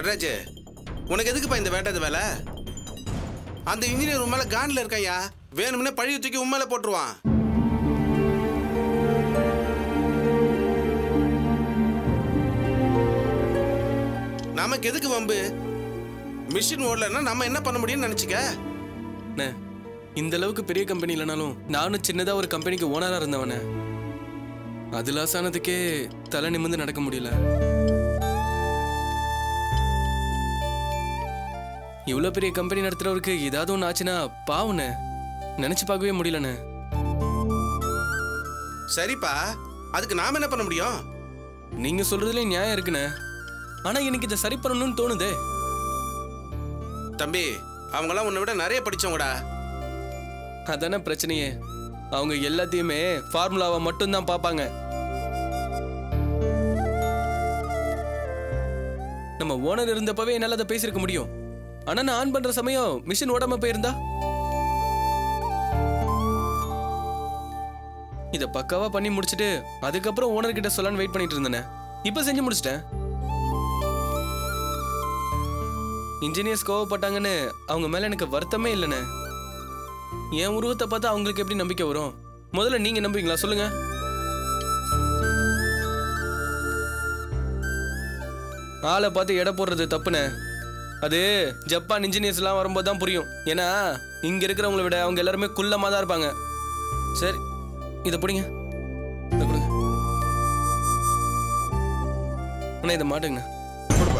நடராஜ் உனக்கு எதுக்குப்பா இந்த வேண்டாத வேலை அந்த இன்ஜினியர் உன் மேல கான்ல இருக்கையா வேணும்னே பழைய தூக்கி உன் மேல போட்டுருவான் நமக்கு எதுக்கு வம்பு மிஷின் ஓடலன்னா நம்ம என்ன பண்ண முடியும்னு நினைச்சுக்க அண்ணே இந்த அளவுக்கு பெரிய கம்பெனி இல்லைனாலும் நானும் சின்னதா ஒரு கம்பெனிக்கு ஓனரா இருந்தவனே அது லாஸ் ஆனதுக்கே தலை நிமிர்ந்து நடக்க முடியல இவ்வளோ பெரிய கம்பெனி நடத்துறவருக்கு ஏதாவது ஒன்று ஆச்சுன்னா பாவண்ணே நினைச்சு பார்க்கவே முடியலண்ணே சரிப்பா அதுக்கு நாம என்ன பண்ண முடியும் நீங்க சொல்றதுல நியாயம் இருக்குண்ணே ஆனா எனக்கு இதை சரி பண்ணணும்னு தோணுதே தம்பி அவங்கெல்லாம் உன்னை விட நிறைய படிச்சவங்கடா அதானே பிரச்சனையே அவங்க எல்லாத்தையுமே ஃபார்முலாவை மட்டும்தான் பார்ப்பாங்க நம்ம ஓனர் இருந்தப்பவே என்னால் அதை பேசியிருக்க முடியும் ஆனா நான் ஆன் பண்ற சமயம் மிஷின் ஓடாம போயிருந்தா இதை பக்காவா பண்ணி முடிச்சிட்டு அதுக்கப்புறம் ஓனர் கிட்ட சொல்லலான்னு வெயிட் பண்ணிட்டு இருந்தேனே இப்போ செஞ்சு முடிச்சிட்டேன் இன்ஜினியர்ஸ் கோவப்பட்டாங்கன்னு அவங்க மேல எனக்கு வருத்தமே இல்லைண்ணே என் உருவத்தை பார்த்தா அவங்களுக்கு எப்படி நம்பிக்கை வரும் முதல்ல நீங்க நம்புவீங்களா சொல்லுங்க ஆளை பார்த்து எடை போடுறது தப்புண்ணே அது ஜப்பான் இன்ஜினியர்ஸ் எல்லாம் வரும்போது தான் புரியும் ஏன்னா இங்க இருக்கிறவங்கள விட அவங்க எல்லாருமே குள்ளமா தான் இருப்பாங்க சரி இதை பிடிங்க இதை கொடுங்க அண்ணா இதை மாட்டுங்கண்ணா கொடுப்பா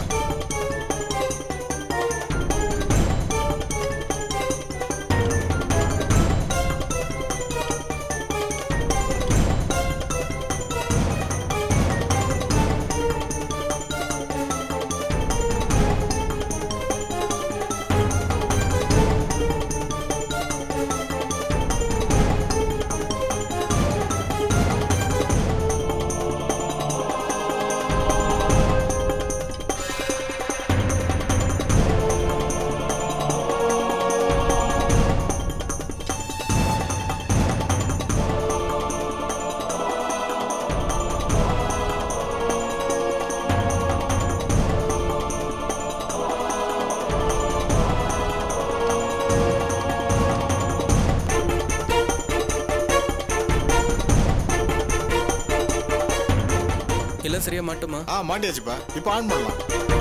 எல்லாம் சரியா மாட்டுமா ஆ மாட்டியாச்சுப்பா இப்போ ஆன் பண்ணலாம்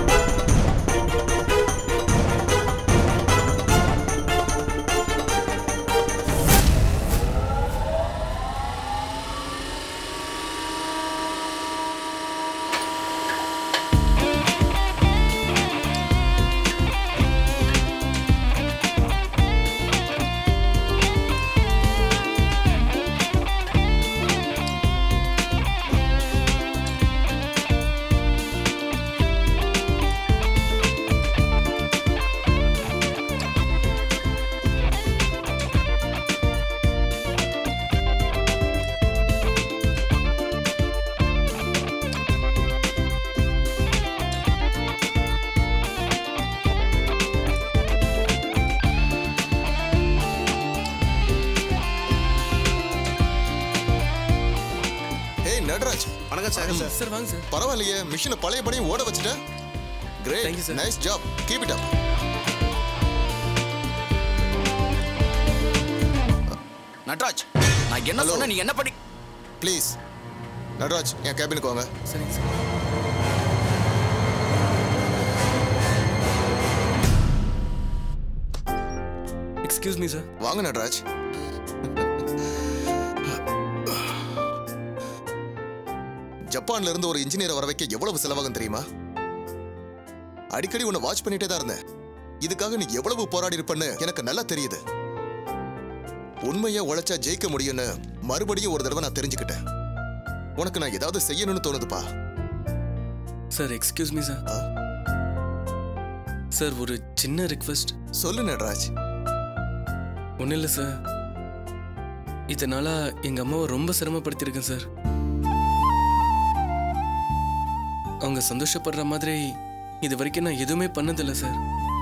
ஏய் நடராஜ் வணக்கம் சார் சார் வாங்க சார் பரவாயில்லையே மிஷினை பழையபடியும் ஓட வச்சுட்ட Thank you, great sir. Nice job keep it up Natraj நான் என்ன Hello. சொன்ன நீ என்ன பண்ணி ப்ளீஸ் நடராஜ் என் கேபினுக்கு வாங்க சரிங்க சார் எக்ஸ்கியூஸ் மீ சார் வாங்க நடராஜ் ஜப்பான்ல இருந்து ஒரு இன்ஜினியரை வர வைக்க எவ்வளவு செலவாகும் தெரியுமா அடிக்கடி உன்னை வாட்ச் பண்ணிட்டே தான் இருந்தேன் இதுக்காக நீ எவ்வளவு போராடி இருப்பன்னு எனக்கு நல்லா தெரியுது உண்மையா உழைச்சா ஜெயிக்க முடியும்னு மறுபடியும் ஒரு தடவை நான் தெரிஞ்சுக்கிட்டேன் உனக்கு நான் ஏதாவது செய்யணும்னு தோணுதுப்பா சார் எக்ஸ்கியூஸ் மீ சார் ஆ? சார் ஒரு சின்ன ரிக்வெஸ்ட் சொல்லு நடராஜ் ஒன்றும் இல்லை சார் இதனால எங்க அம்மாவை ரொம்ப சிரமப்படுத்தியிருக்கேன் சார் அவங்க சந்தோஷப்படுற மாதிரி இது வரைக்கும் நான் எதுவுமே பண்ணதில்லை சார்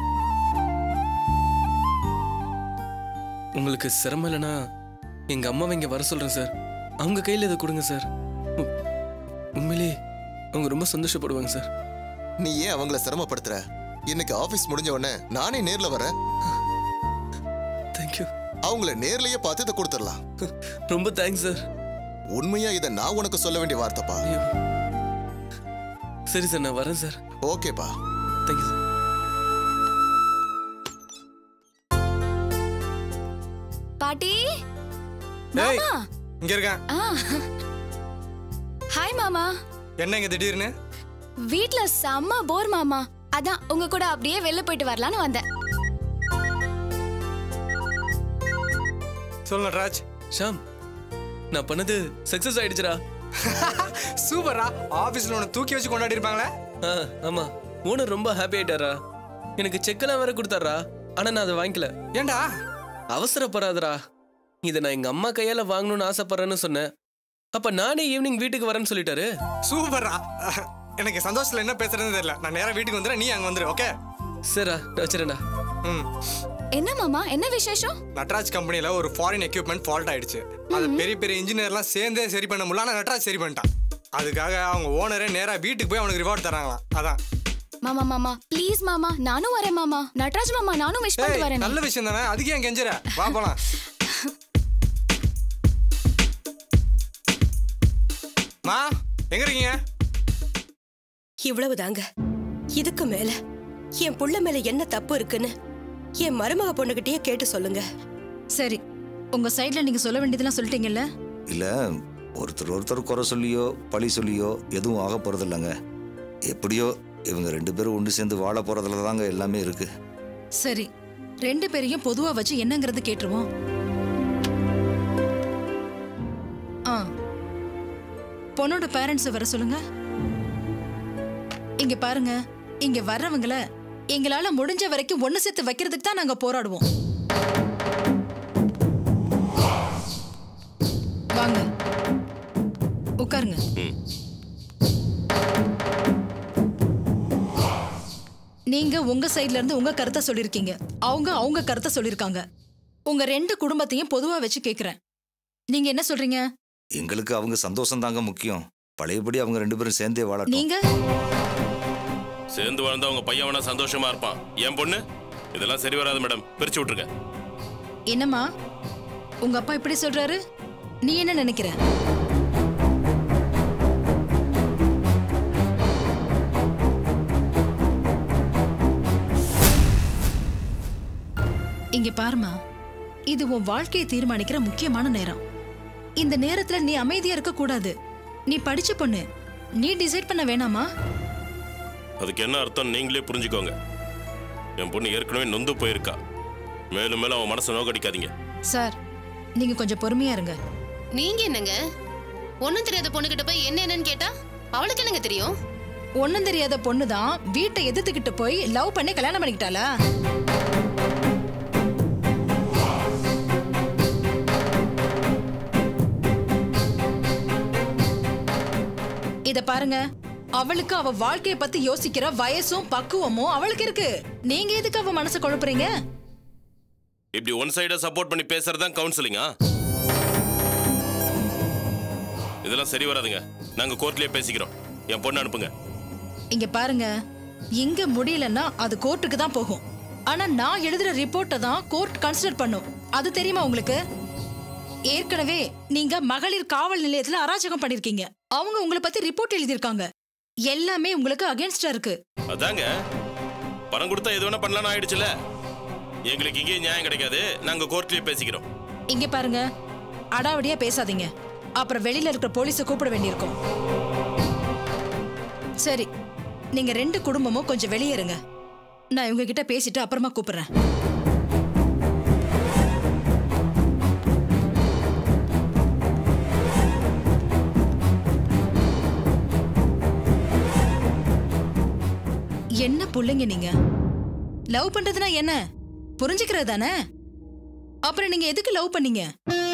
உங்களுக்கு சிரமம் இல்லைன்னா எங்க அம்மாவை இங்க வர சொல்றேன் சார் அவங்க கையில் இதை கொடுங்க சார் உ- உண்மையிலே அவங்க ரொம்ப சந்தோஷப்படுவாங்க சார் நீ ஏன் அவங்கள சிரமப்படுத்துற இன்னைக்கு ஆபீஸ் முடிஞ்ச உடனே நானே நேர்ல வரேன் தேங்க்யூ அவங்கள நேர்லயே பார்த்து இதை கொடுத்துடலாம் ரொம்ப தேங்க்ஸ் சார் உண்மையா இதை நான் உனக்கு சொல்ல வேண்டிய வார்த்தைப்பா சரி சார் நான் வரேன் சார் ஓகேப்பா தேங்க்யூ சார் பாட்டி டேய் மாமா இங்க இருக்கேன் ஆ ஹாய் மாமா என்ன இங்க திடீர்னு வீட்ல செம்ம போர் மாமா அதான் உங்க கூட அப்படியே வெளில போயிட்டு வரலான்னு வந்தேன் சொல்லு நட்ராஜ் ஷாம் நான் பண்ணது சக்ஸஸ் ஆயிடுச்சுடா சூப்பரா ஆபீஸ்ல உன்னை தூக்கி வச்சு கொண்டாடி இருப்பாங்களே ஆ ஆமா ஓனர் ரொம்ப ஹாப்பி ஆயிட்டாரா எனக்கு செக்கெல்லாம் வேற கொடுத்தாரா ஆனா நான் அதை வாங்கிக்கல ஏன்டா அவசரப்படாதடா இதை நான் எங்க அம்மா கையால வாங்கணும்னு ஆசைப்படுறேன்னு சொன்னேன் அப்ப நானே ஈவினிங் வீட்டுக்கு வரேன்னு சொல்லிட்டாரு சூப்பரா எனக்கு சந்தோஷத்துல என்ன பேசுறதுன்னு தெரியல நான் நேரா வீட்டுக்கு வந்துடுறேன் நீ அங்க வந்துரு ஓகே சரிடா நான் வச்சிடறேன்டா ம் என்ன மாமா என்ன விசேஷம் நட்ராஜ் கம்பெனில ஒரு ஃபாரின் எக்யூப்மெண்ட் ஃபால்ட் ஆயிடுச்சு அது பெரிய பெரிய இன்ஜினியர்லாம் சேர்ந்தே சரி பண்ண முடியல ஆனா நட்ராஜ் சரி பண்ணிட்டான் அதுக்காக அவங்க ஓனரே நேரா வீட்டுக்கு போய் அவனுக்கு ரிவார்ட் தராங்களாம் அதான் மாமா மாமா ப்ளீஸ் மாமா நானும் வரேன் மாமா நட்ராஜ் மாமா நானும் விஷ் பண்ணிட்டு ஏய் வரேன் நல்ல விஷயம் தானே அதுக்கு ஏன் கெஞ்சுற வா போலாம் மா எங்க இருக்கீங்க இவ்வளவுதாங்க இதுக்கு மேல என் புள்ள மேல என்ன தப்பு இருக்குன்னு என் மருமக பொண்ணுகிட்டயே கேட்டு சொல்லுங்க சரி உங்க சைடுல நீங்க சொல்ல வேண்டியதெல்லாம் சொல்லிட்டீங்கல்ல இல்ல ஒருத்தர் ஒருத்தர் குறை சொல்லியோ பழி சொல்லியோ எதுவும் ஆக போறது இல்லைங்க எப்படியோ இவங்க ரெண்டு பேரும் ஒன்று சேர்ந்து வாழ போறதுல தாங்க எல்லாமே இருக்கு சரி ரெண்டு பேரையும் பொதுவா வச்சு என்னங்கறது கேட்டுருவோம் ஆ பொண்ணோட பேரண்ட்ஸ் வர சொல்லுங்க இங்க பாருங்க இங்க வர்றவங்கள எங்களால முடிஞ்ச வரைக்கும் ஒண்ணு சேர்த்து வைக்கிறதுக்கு தான் நாங்க போராடுவோம் வாங்க உட்காருங்க நீங்க உங்க சைடுல இருந்து உங்க கருத்தை சொல்லிருக்கீங்க அவங்க அவங்க கருத்தை சொல்லிருக்காங்க உங்க ரெண்டு குடும்பத்தையும் பொதுவா வச்சு கேக்குறேன் நீங்க என்ன சொல்றீங்க எங்களுக்கு அவங்க சந்தோஷம் தாங்க முக்கியம் பழையபடி அவங்க ரெண்டு பேரும் சேர்ந்தே வாழட்டும் நீங்க சேர்ந்து வாழ்ந்தா உங்க பையன் வேணா சந்தோஷமா இருப்பான் என் பொண்ணு இதெல்லாம் சரி வராது மேடம் பிரிச்சு விட்டுருங்க என்னம்மா உங்க அப்பா இப்படி சொல்றாரு நீ என்ன நினைக்கிற இங்க பாருமா இது உன் வாழ்க்கையை தீர்மானிக்கிற முக்கியமான நேரம் இந்த நேரத்துல நீ அமைதியா இருக்க கூடாது நீ படிச்ச பொண்ணு நீ டிசைட் பண்ண வேணாமா அதுக்கு என்ன அர்த்தம் நீங்களே புரிஞ்சுக்கோங்க என் பொண்ணு ஏற்கனவே நொந்து போயிருக்கா மேலும் மேலும் அவன் மனசை நோக்கடிக்காதீங்க சார் நீங்க கொஞ்சம் பொறுமையா இருங்க நீங்க என்னங்க ஒண்ணும் தெரியாத பொண்ணுகிட்ட போய் என்ன என்னன்னு கேட்டா அவளுக்கு என்னங்க தெரியும் ஒண்ணும் தெரியாத பொண்ணு தான் வீட்டை எதிர்த்துக்கிட்டு போய் லவ் பண்ணி கல்யாணம் பண்ணிக்கிட்டாளா இத பாருங்க அவளுக்கு அவ வாழ்க்கைய பத்தி யோசிக்கிற வயசும் பக்குவமும் அவளுக்கு இருக்கு நீங்க எதுக்கு அவ மனசை குழப்புறீங்க இப்படி ஒன் சைடா சப்போர்ட் பண்ணி பேசுறது தான் கவுன்சிலிங்கா இதெல்லாம் சரி வராதுங்க நாங்க கோர்ட்லயே பேசிக்கிறோம் என் பொண்ணு அனுப்புங்க இங்க பாருங்க இங்க முடியலன்னா அது கோர்ட்டுக்கு தான் போகும் ஆனா நான் எழுதுற ரிப்போர்ட்டை தான் கோர்ட் கன்சிடர் பண்ணும் அது தெரியுமா உங்களுக்கு ஏற்கனவே நீங்க மகளிர் காவல் நிலையத்துல அராஜகம் பண்ணிருக்கீங்க அவங்க உங்களை பத்தி ரிப்போர்ட் எழுதியிருக்காங்க எல்லாமே உங்களுக்கு அகேன்ஸ்டா இருக்கு அதாங்க பணம் கொடுத்தா எது வேணா பண்ணலாம்னு ஆயிடுச்சுல எங்களுக்கு இங்கே நியாயம் கிடைக்காது நாங்க கோர்ட்லயே பேசிக்கிறோம் இங்க பாருங்க அடாவடியா பேசாதீங்க அப்புறம் வெளியில இருக்கிற போலீஸை கூப்பிட வேண்டியிருக்கும் சரி நீங்க ரெண்டு குடும்பமும் கொஞ்சம் வெளியே இருங்க நான் இவங்க கிட்ட பேசிட்டு அப்புறமா கூப்பிடுறேன் என்ன புள்ளைங்க நீங்க லவ் பண்றதுனா என்ன புரிஞ்சுக்கிறது தானே அப்புறம் நீங்க எதுக்கு லவ் பண்ணீங்க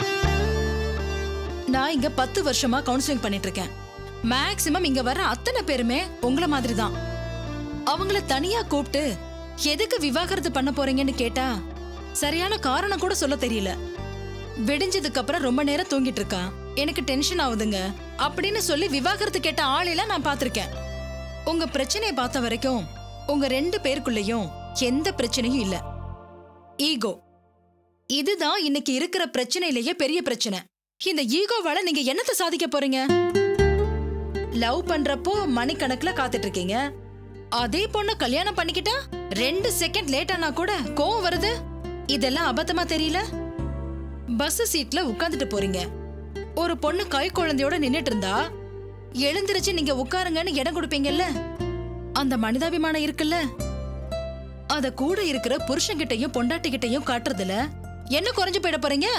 நான் இங்க பத்து வருஷமா கவுன்சிலிங் பண்ணிட்டு இருக்கேன் மேக்சிமம் இங்க வர்ற அத்தனை பேருமே உங்கள மாதிரி தான் அவங்கள தனியா கூப்பிட்டு எதுக்கு விவாகரத்து பண்ண போறீங்கன்னு கேட்டா சரியான காரணம் கூட சொல்ல தெரியல விடிஞ்சதுக்கு அப்புறம் ரொம்ப நேரம் தூங்கிட்டு இருக்கா எனக்கு டென்ஷன் ஆகுதுங்க அப்படின்னு சொல்லி விவாகரத்து கேட்ட ஆளையெல்லாம் நான் பார்த்திருக்கேன் உங்க பிரச்சனையை பார்த்த வரைக்கும் உங்க ரெண்டு பேருக்குள்ளேயும் எந்த பிரச்சனையும் இல்ல ஈகோ இதுதான் இன்னைக்கு இருக்கிற பிரச்சனையிலேயே பெரிய பிரச்சனை இந்த ஈகோவால நீங்க என்னத்த சாதிக்க போறீங்க லவ் பண்றப்போ மணிக்கணக்குல காத்துட்டு இருக்கீங்க அதே பொண்ணு கல்யாணம் பண்ணிக்கிட்டா ரெண்டு செகண்ட் லேட் ஆனா கூட கோவம் வருது இதெல்லாம் அபத்தமா தெரியல பஸ் சீட்ல உட்கார்ந்துட்டு போறீங்க ஒரு பொண்ணு கை குழந்தையோட நின்னுட்டு இருந்தா எழுந்திருச்சு நீங்க உட்காருங்கன்னு இடம் கொடுப்பீங்கல்ல அந்த மனிதாபிமானம் இருக்குல்ல அத கூட இருக்கிற புருஷன்கிட்டயும் பொண்டாட்டிகிட்டயும் காட்டுறதுல என்ன குறைஞ்சு போயிட போறீங்க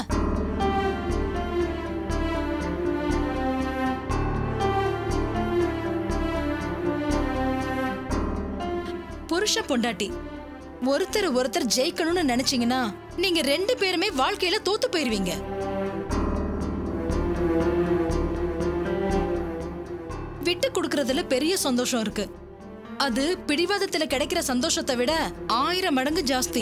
புருஷ பொண்டாட்டி ஒருத்தர் ஒருத்தர் ஜெயிக்கணும்னு நினைச்சீங்கன்னா நீங்க ரெண்டு பேருமே வாழ்க்கையில தோத்து போயிருவீங்க விட்டு கொடுக்கறதுல பெரிய சந்தோஷம் இருக்கு அது பிடிவாதத்துல கிடைக்கிற சந்தோஷத்தை விட ஆயிரம் மடங்கு ஜாஸ்தி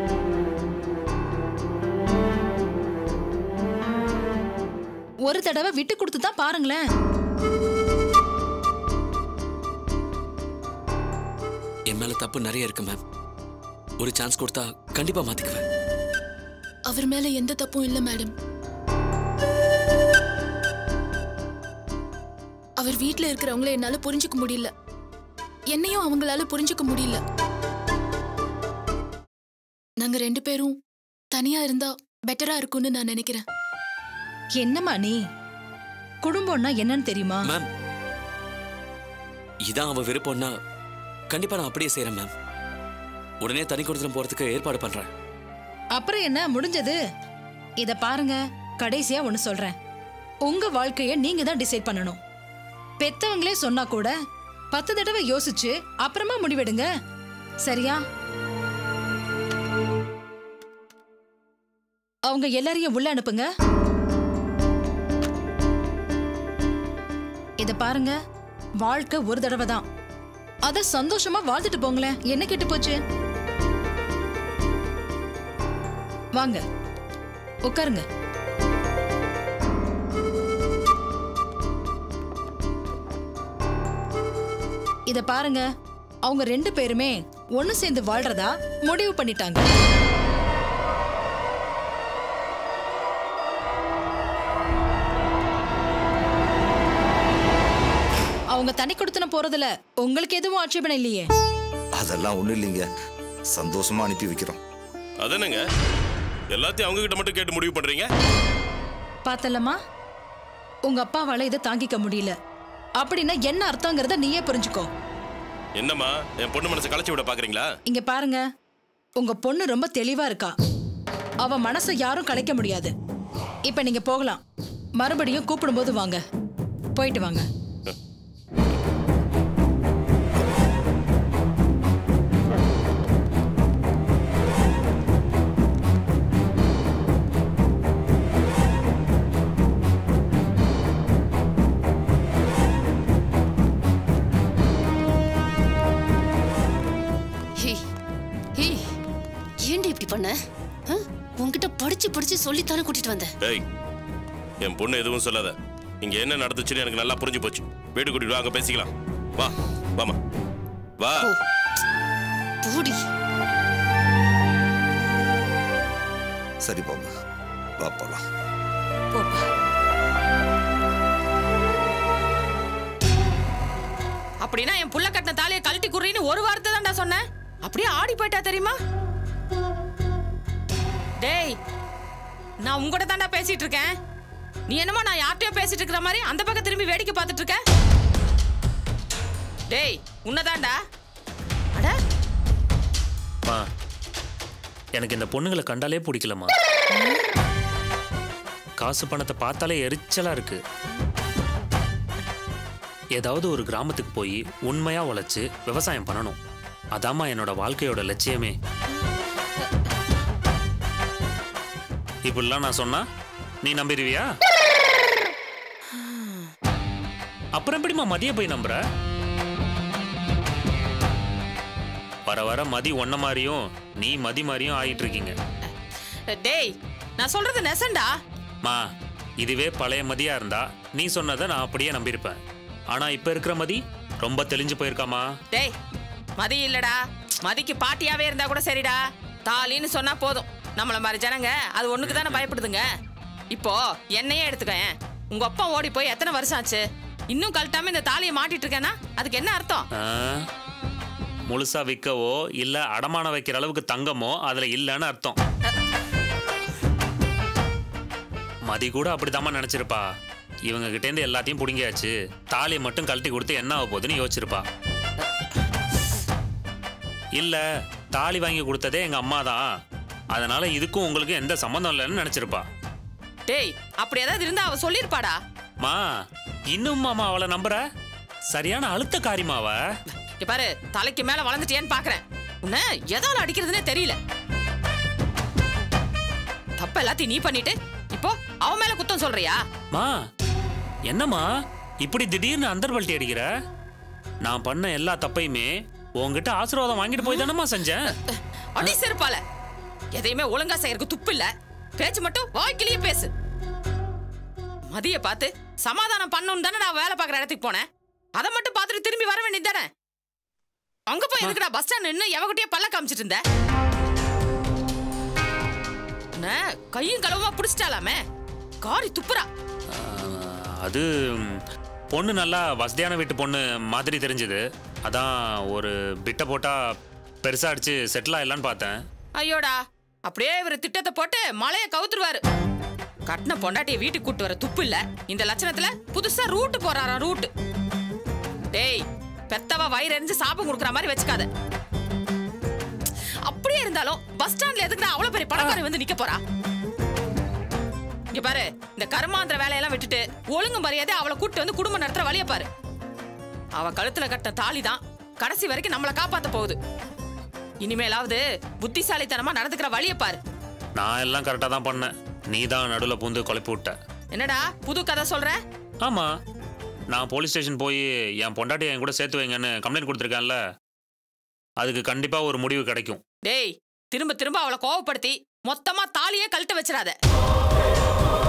ஒரு தடவை விட்டு கொடுத்து தான் பாருங்களேன் என் மேல தப்பு நிறைய இருக்கு மேம் ஒரு சான்ஸ் கொடுத்தா கண்டிப்பா மாத்திக்குவேன் அவர் மேல எந்த தப்பும் இல்ல மேடம் அவர் வீட்ல இருக்கிறவங்கள என்னால புரிஞ்சுக்க முடியல என்னையும் அவங்களால புரிஞ்சுக்க முடியல நாங்க ரெண்டு பேரும் தனியா இருந்தா பெட்டரா இருக்கும்னு நான் நினைக்கிறேன் என்னம்மா நீ குடும்பம்னா என்னன்னு தெரியுமா மேம் இதான் அவ விருப்பம்னா கண்டிப்பா நான் அப்படியே செய்யறேன் மேம் உடனே தனி கொடுத்துட்டு போறதுக்கு ஏற்பாடு பண்றேன் அப்புறம் என்ன முடிஞ்சது இத பாருங்க கடைசியா ஒண்ணு சொல்றேன் உங்க வாழ்க்கைய நீங்க தான் டிசைட் பண்ணணும் பெத்தவங்களே சொன்னா கூட பத்து தடவை யோசிச்சு அப்புறமா முடிவெடுங்க சரியா அவங்க எல்லாரையும் உள்ள அனுப்புங்க இத பாருங்க வாழ்க்கை ஒரு தடவை தான் அத சந்தோஷமா வாழ்ந்துட்டு போங்களேன் என்ன கெட்டு போச்சு வாங்க உட்காருங்க இத பாருங்க அவங்க ரெண்டு பேருமே ஒண்ணு சேர்ந்து வாழ்றதா முடிவு பண்ணிட்டாங்க அவங்க தனி கொடுத்தன போறதுல உங்களுக்கு எதுவும் ஆட்சேபனை இல்லையே அதெல்லாம் ஒண்ணும் இல்லைங்க சந்தோஷமா அனுப்பி வைக்கிறோம் அதானங்க எல்லாத்தையும் அவங்க கிட்ட மட்டும் கேட்டு முடிவு பண்றீங்க பார்த்தலமா உங்க அப்பாவால இதை தாங்கிக்க முடியல அப்படின்னா என்ன அர்த்தங்கிறத நீயே புரிஞ்சுக்கோ என்னம்மா என் பொண்ணு மனசை களைச்சி விட பாக்குறீங்களா இங்க பாருங்க உங்க பொண்ணு ரொம்ப தெளிவா இருக்கா அவ மனசை யாரும் கலைக்க முடியாது இப்ப நீங்க போகலாம் மறுபடியும் கூப்பிடும்போது வாங்க போயிட்டு வாங்க ஹே ஹே ஏன்டி இப்படி பண்ண ஆ? உன்கிட்ட படிச்சு படிச்சு சொல்லித்தானே கூட்டிட்டு வந்தேன் ஏய் என் பொண்ணு எதுவும் சொல்லாத இங்க என்ன நடந்துச்சுன்னு எனக்கு நல்லா புரிஞ்சு போச்சு வீடு கூட்டிட்டு வாங்க பேசிக்கலாம் வா வாமா வா போடி சரி போங்க வா போலாம் அப்படின்னா என் புள்ள கட்டின தாலியை கழட்டி குடுறீன்னு ஒரு வார்த்தை தான்டா சொன்னேன் அப்படியே ஆடி போயிட்டா தெரியுமா டேய் நான் உங்ககிட்ட தான்டா பேசிட்டு இருக்கேன் நீ என்னமோ நான் யார்கிட்டயோ பேசிட்டு இருக்கிற மாதிரி அந்த பக்கம் திரும்பி வேடிக்கை பார்த்துட்டு இருக்க டேய் உன்னதான்டா அட மா எனக்கு இந்த பொண்ணுங்களை கண்டாலே பிடிக்கலம்மா காசு பணத்தை பார்த்தாலே எரிச்சலா இருக்கு ஏதாவது ஒரு கிராமத்துக்கு போய் உண்மையா உழைச்சு விவசாயம் பண்ணணும் அதாம்மா என்னோட வாழ்க்கையோட லட்சியமே இப்படிலாம் நான் சொன்னா நீ நம்பிடுவியா அப்புறம் எப்படிம்மா மதிய போய் நம்புற வர வர மதி ஒன்ன மாதிரியும் நீ மதி மாதிரியும் ஆயிட்டு இருக்கீங்க டேய் நான் சொல்றது நெசண்டா மா இதுவே பழைய மதியா இருந்தா நீ சொன்னதை நான் அப்படியே நம்பியிருப்பேன் ஆனா இப்ப இருக்கிற மதி ரொம்ப தெளிஞ்சு போயிருக்காமா டேய் மதி இல்லடா மதிக்கு பாட்டியாவே இருந்தா கூட சரிடா தாலின்னு சொன்னா போதும் நம்மள மாதிரி ஜனங்க அது ஒண்ணுக்கு தானே பயப்படுதுங்க இப்போ என்னையே எடுத்துக்கேன் உங்க அப்பா ஓடி போய் எத்தனை வருஷம் ஆச்சு இன்னும் கழட்டாம இந்த தாலியை மாட்டிட்டு இருக்கேன்னா அதுக்கு என்ன அர்த்தம் ஆ? முழுசா விற்கவோ இல்ல அடமான வைக்கிற அளவுக்கு தங்கமோ அதுல இல்லைன்னு அர்த்தம் மதி கூட அப்படிதாம்மா நினைச்சிருப்பா இவங்க கிட்ட இருந்து எல்லாத்தையும் புடுங்கியாச்சு தாலியை மட்டும் கழட்டி கொடுத்து என்ன ஆக போகுதுன்னு யோசிச்சிருப்பா இல்ல தாலி வாங்கி கொடுத்ததே எங்க அம்மா தான் அதனால இதுக்கும் உங்களுக்கு எந்த சம்மந்தம் இல்லைன்னு நினைச்சிருப்பா டேய் அப்படி ஏதாவது இருந்தா அவ சொல்லிருப்பாடா மா இன்னும் மாமா அவளை நம்புற சரியான அழுத்த காரியமாவ இங்க பாரு தலைக்கு மேல வளர்ந்துட்டியான்னு பாக்குறேன் உன்னை எதால அடிக்கிறதுனே தெரியல தப்ப எல்லாத்தையும் நீ பண்ணிட்டு இப்போ அவ மேல குத்தம் சொல்றியா மா என்னம்மா இப்படி திடீர்னு அந்தர்வல்ட்டி அடிக்கிற நான் பண்ண எல்லா தப்பையுமே உன்கிட்ட ஆசீர்வாதம் வாங்கிட்டு போய் தானம்மா செஞ்சேன் அடி செருப்பால எதையுமே ஒழுங்கா செய்யறதுக்கு துப்பு இல்ல பேச்சு மட்டும் வாய்க்கிலேயே பேசு மதிய பார்த்து சமாதானம் பண்ணணும் தானே நான் வேலை பார்க்குற இடத்துக்கு போனேன் அதை மட்டும் பார்த்துட்டு திரும்பி வர வேண்டியது தானே அங்க போய் எதுக்குடா பஸ் ஸ்டாண்ட் நின்று எவகிட்டயே பல்ல காமிச்சிட்டு இருந்த என்ன, கையும் களவுமா பிடிச்சிட்டாலாமே காரி துப்புறா அது ம், பொண்ணு நல்லா வசதியான வீட்டு பொண்ணு மாதிரி தெரிஞ்சது அதான் ஒரு பிட்டை போட்டா பெருசா அடிச்சு செட்டில் ஆயிடலான்னு பார்த்தேன் ஐயோடா அப்படியே இவர் திட்டத்தை போட்டு மலையை கவுத்துருவாரு கட்டின பொண்டாட்டிய வீட்டுக்கு கூட்டு வர துப்பு இல்ல இந்த லட்சணத்துல புதுசா ரூட்டு போறாராம் ரூட்டு டேய் பெத்தவ வயிறு எரிஞ்சு சாபம் கொடுக்குற மாதிரி வச்சுக்காத அப்படியே இருந்தாலும் பஸ் ஸ்டாண்ட்ல எதுக்குடா அவ்வளவு பெரிய பணக்காரி வந்து நிக்க போறா இங்க பாரு இந்த கர்மாந்திர வேலையெல்லாம் விட்டுட்டு ஒழுங்கு மரியாதை அவளை கூட்டு வந்து குடும்பம் நடத்துற வழிய பாரு அவ கழுத்துல கட்ட தாலி தான் கடைசி வரைக்கும் நம்மளை காப்பாத்த போகுது இனிமேலாவது புத்திசாலித்தனமா நடந்துக்கிற வழிய பாரு நான் எல்லாம் கரெக்டாக தான் பண்ணேன் நீ தான் நடுவில் பூந்து குழப்பி விட்ட என்னடா புது கதை சொல்ற ஆமா நான் போலீஸ் ஸ்டேஷன் போய் என் பொண்டாட்டியை என் கூட சேர்த்து வைங்கன்னு கம்ப்ளைண்ட் கொடுத்துருக்கேன்ல அதுக்கு கண்டிப்பா ஒரு முடிவு கிடைக்கும் டேய் திரும்ப திரும்ப அவளை கோவப்படுத்தி மொத்தமா தாலியே கழட்ட வச்சிடாத